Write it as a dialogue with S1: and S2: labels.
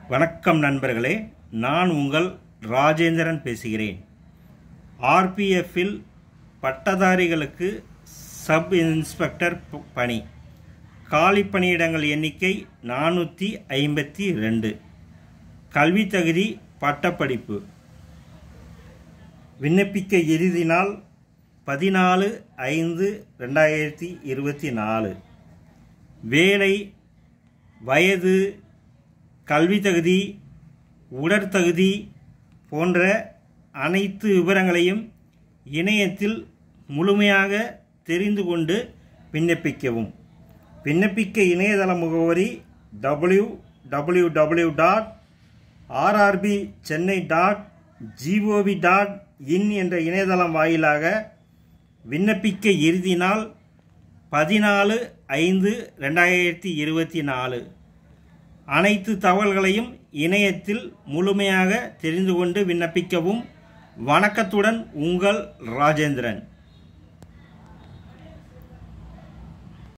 S1: வணக்கம் நண்பர்களே நான் உங்கள் ராஜேந்திரன் பேசுகிறேன் ஆர்பிஎஃப்பில் பட்டதாரிகளுக்கு சப் இன்ஸ்பெக்டர் ப- பணி காலி பணியிடங்கள் எண்ணிக்கை நானூற்றி ஐம்பத்தி ரெண்டு கல்வி தகுதி பட்டப்படிப்பு விண்ணப்பிக்க இறுதி நாள் பதினாலு ஐந்து ரெண்டாயிரத்தி இருபத்தி நாலு வேலை வயது கல்வி தகுதி உடற்தகுதி போன்ற அனைத்து விவரங்களையும் இணையத்தில் முழுமையாக தெரிந்து கொண்டு விண்ணப்பிக்கவும் விண்ணப்பிக்க இணையதள முகவரி W W W dot RRB Chennai dot GOV dot in என்ற இணையதளம் வாயிலாக விண்ணப்பிக்க இறுதி நாள் பதினாலு ஐந்து ரெண்டாயிரத்தி இருபத்தி நாலு அனைத்து தகவல்களையும் இணையத்தில் முழுமையாக தெரிந்து கொண்டு விண்ணப்பிக்கவும் வணக்கத்துடன் உங்கள் ராஜேந்திரன்